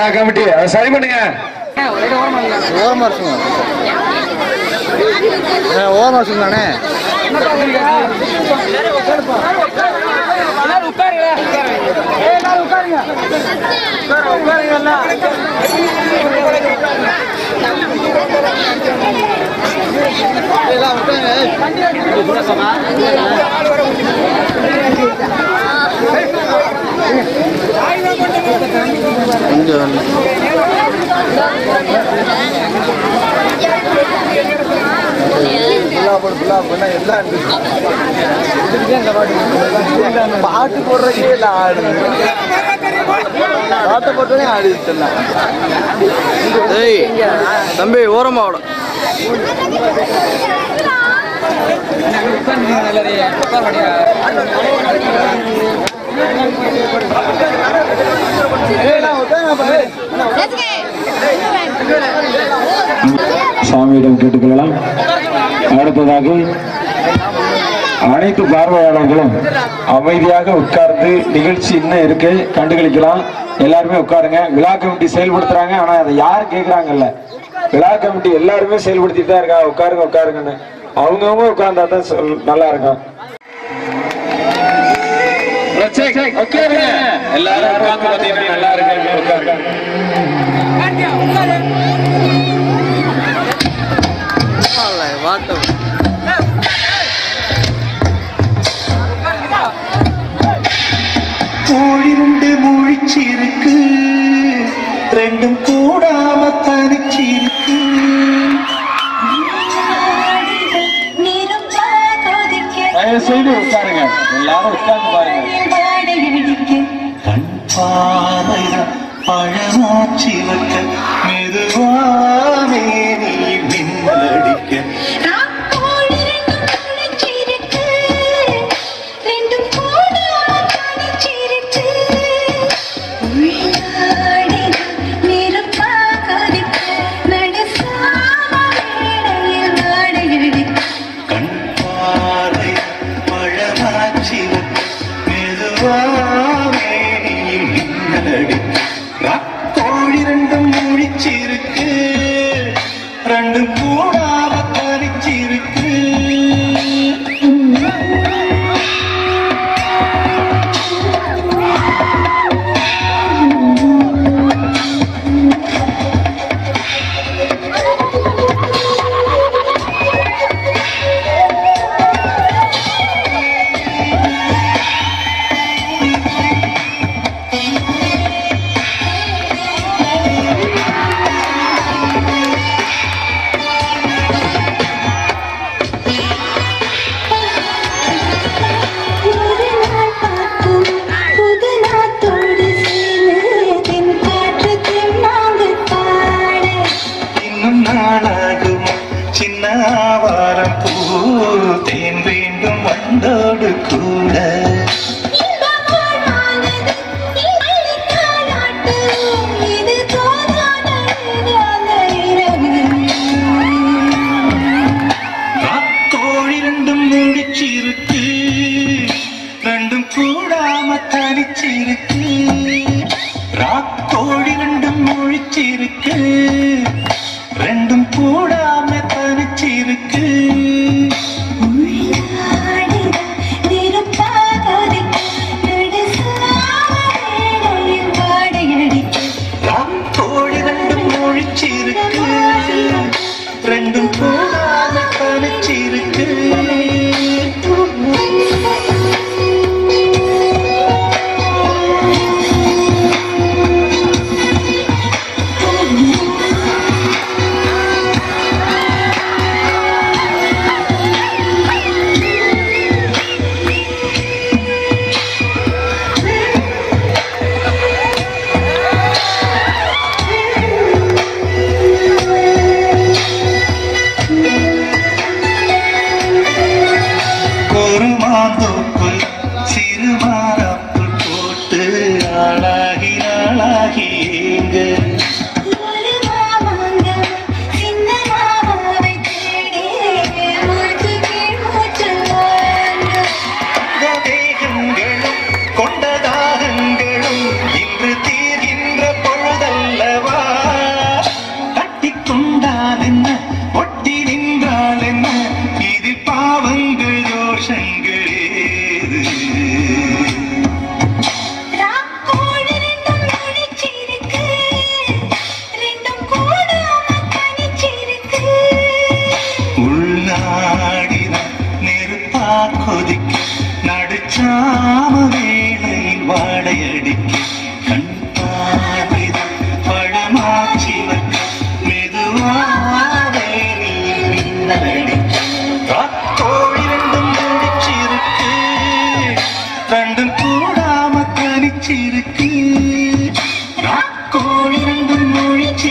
விழா கமிட்டி அதை சரி பண்ணுங்க ஓரமா இருக்குங்க ஓரமா இருக்குங்கண்ணே கொஞ்சம் பாட்டு போடுறதே இல்லை ஆடு பாட்டு போட்டோடனே ஆடு ஏய் தம்பி ஓரமா விட சுவாமியிடம் கேட்டுக்கொள்ளலாம் அடுத்ததாக அனைத்து பார்வையாளர்களும் அமைதியாக உட்கார்ந்து நிகழ்ச்சி இன்னும் இருக்கு கண்டுகளிக்கலாம் எல்லாருமே உட்காருங்க விழா கமிட்டி செயல்படுத்துறாங்க ஆனா அதை யாரும் கேக்குறாங்கல்ல விழா கமிட்டி எல்லாருமே செயல்படுத்திட்டு தான் இருக்கா உட்காருங்க உட்காருங்கன்னு அவங்கவுங்க உட்கார்ந்தா தான் சொல்- நல்லா இருக்கும் உட்காருங்க எல்லாரும் உட்கார்ந்து பார்த்தீங்கன்னா நல்லா இருக்கு உட்காருங்க வாட்டம் கோழிருண்டு முழிச்சிருக்கு ரெண்டும் கூடாம தனிச்சிருக்கு தயவு செய்து உட்காருங்க எல்லாரும் உட்கார்ந்து பாருங்க கண் பாதைதான் பழமாச்சி வைக்க மெதுவாவே நீ மின்னலடிக்க கண் பாதை பழமாச்சி வைக்க மெதுவாவே நீ மின்னலடிக்க கோழி ரெண்டும் முழிச்சிருக்கு ரெண்டும் கூடாம தனிச்சிருக்கு இன்னும் நாளாகும் சின்ன ஆவாரம் பூ தேன் வேண்டும் வந்தோடு கூட கோழி ரெண்டும் முடிச்சிருக்கு ரெண்டும் கூடாம தனிச்சிருக்கு ராக்கோழி ரெண்டும் முழிச்சிருக்கு ரெண்டும் கூடாம தனிச்சிருக்கு ராக்கோழி ரெண்டும் முழிச்சிருக்கு ரெண்டும் கூடாம தனிச்சிருக்கு Thank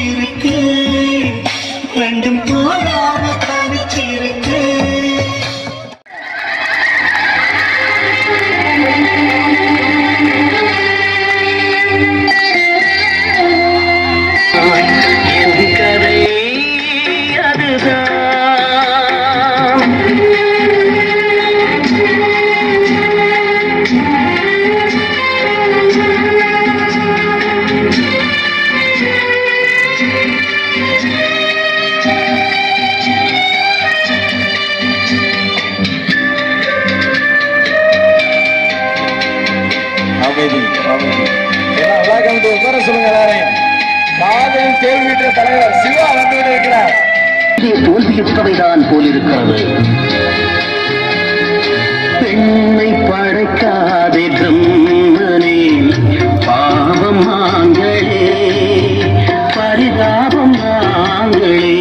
முழிச்சிருக்கு ரெண்டும் போடாம தனிச்சிருக்கு என் கதை அதுதான் அமைதி அமைதி ஏன்னா விழா கமிட்டி உட்கார சொல்லுங்க எல்லாரையும் காதலில் கேள்வியுற்ற தலைவர் சிவா வந்து இருக்கிறார் தோல்வியுற்றவைதான் போலிருக்கிறது பெண்ணை படைக்காதே பிரம்மனே பாவம் நாங்களே பரிதாபம் நாங்களே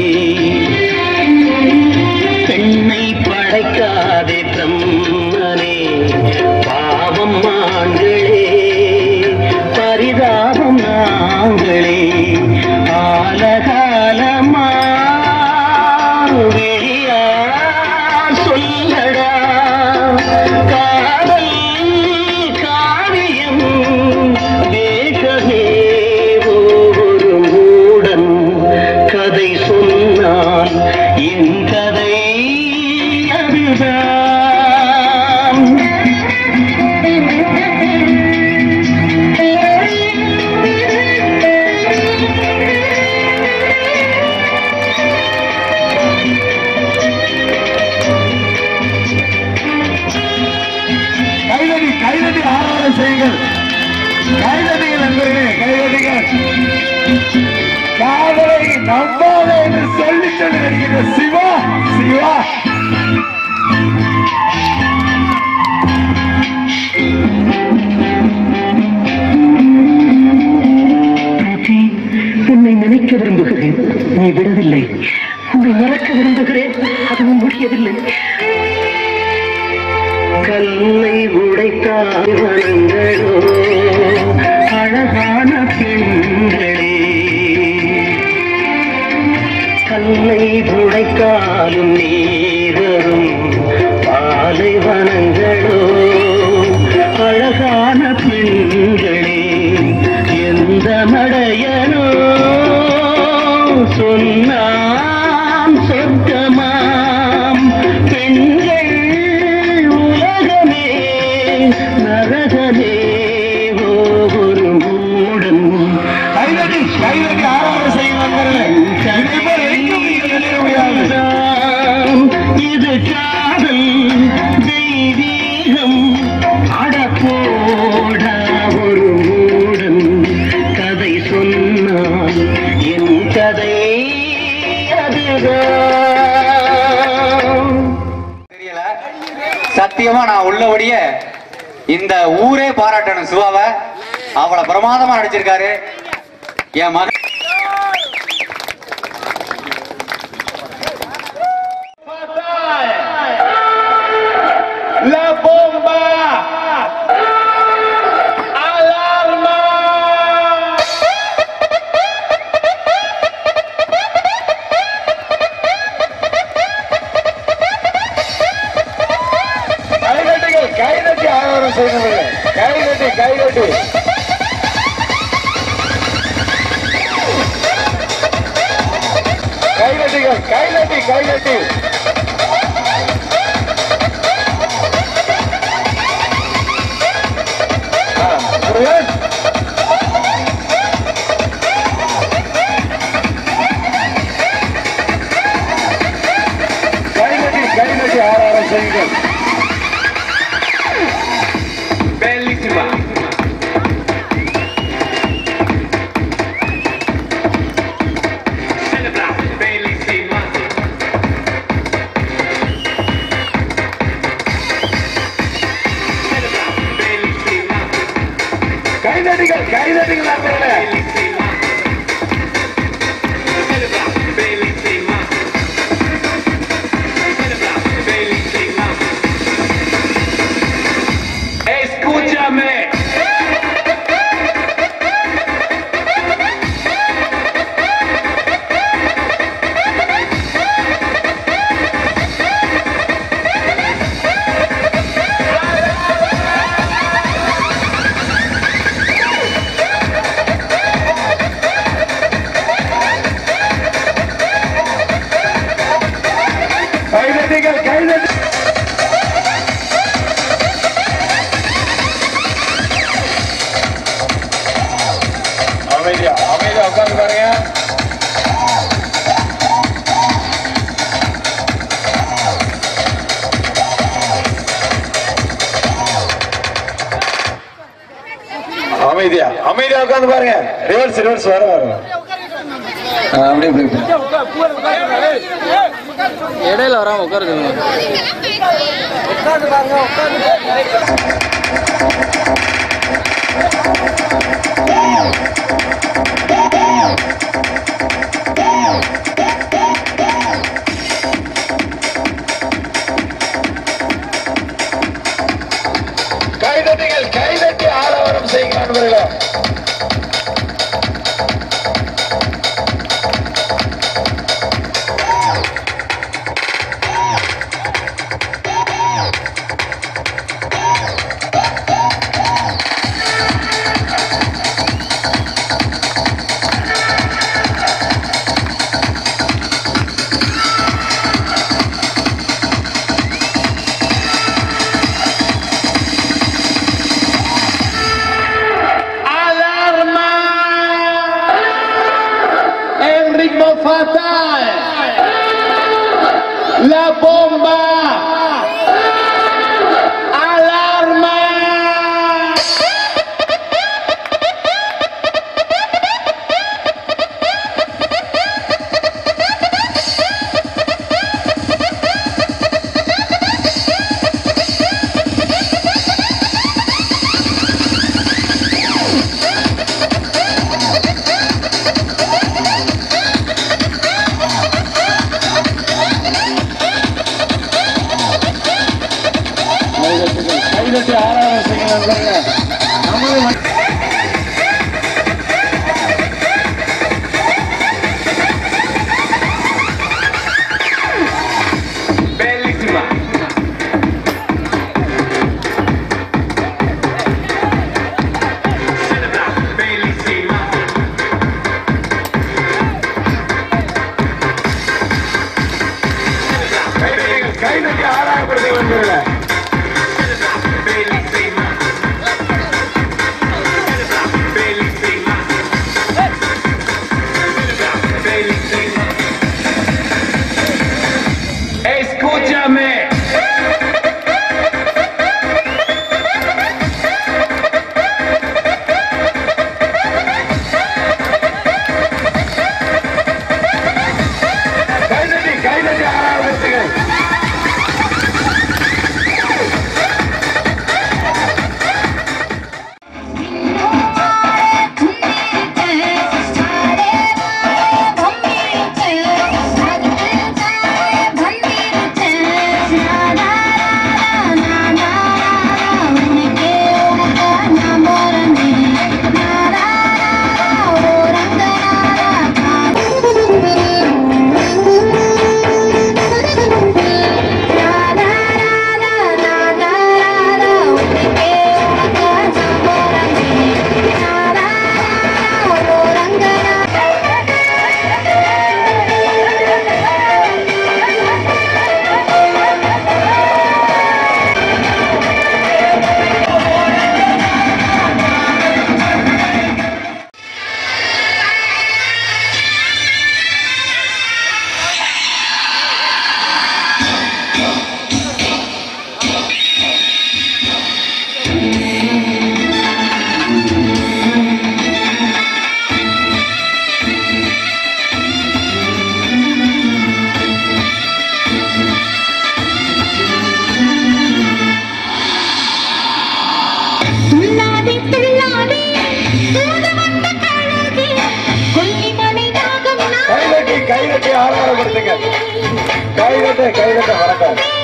பெண்ணை படைக்காதே பிரம்மனே பாவம் நாங்களே பரிதாபம் நாங்களே ஆலகாலமா வெளியார் சொல்லடா காதல் காவியம் வேகமே ஒரு மூடன் கதை சொன்னான் என் கதை அதுதான் கைதடி கைதடி ஆராதனை செய்யுங்கள் கைதடிகள் நண்பர்களே கைதடிகள் காதலை நம்பாத என்று சொல்லி சொல்லி வருகின்ற சிவா சிவா ராஜி, உன்னை நினைக்க விரும்புகிறேன் நீ விடவில்லை உன்னை மறக்க விரும்புகிறேன் அதுவும் முடியவில்லை கல்லை உடைத்தால் வனங்களோ அழகான பெண்களே கல்லை உடைத்தாலும் நீரும் பாலைவனங்களோ அழகான பெண்களே எந்த மடையனோ சொன்னான் சொர்க்கமாம் பெண்கள் உலகமே நரகமே ஒரு மூடன் கைதடி கைதடி ஆராதனை செய்யும் நண்பர்களே இனிமேல் எங்கும் நீங்கள் வெளியே முடியாது இது காதல் தெய்வீகம் அடப்போட ஒரு மூடன் கதை சொன்னான் என் கதை அதுதான் தெரியல சத்தியமா நான் உள்ளபடியே இந்த ஊரே பாராட்டணும் சிவாவை அவளை பிரமாதமா நடிச்சிருக்காரு என் மகன் La bomba! Alarma! கைதட்டிகள் கைதட்டி ஆரவாரம் செய்தவர்கள் கைதட்டி கைதட்டி கைதட்டிகள் கைதட்டி கைதட்டி முருகன் கைதட்டி கைதட்டி ஆராரம் செய்யுங்கள் Bellissima. Celebra, bellissima. அமைதியா அமைதியா உட்காந்து பாருங்க ரிவர்ஸ் ரிவர்ஸ் வர வர ஆ, அப்படியே அப்படியே அப்படியே. இடையில வராம உட்காருங்க கைதட்டுங்கள் கைதட்டி ஆலவரம் செய்யுங்க நண்பர்களே El ritmo fatal. La bomba. Alarma. கைதட்டி ஆலவரம் செய்யுங்க நண்பர்களே நம்மளும் வந்து- Bellísima. Bellísima. கைதட்டுங்கள் கைதட்டி ஆலாகப்படுத்துங்க நண்பர்களே Bellísima. Bellísima. Bellísima. Escúchame. கைதட்டி கைதட்டி ஆலாகப்படுத்துங்க துள்ளாதே துள்ளாதே தூதுவந்த கழுகு கொல்லிமலை நாகம் கைதட்டி கைதட்டி ஆலாகப்படுத்துங்க கைதட்ட கைதட்ட வரட்டும்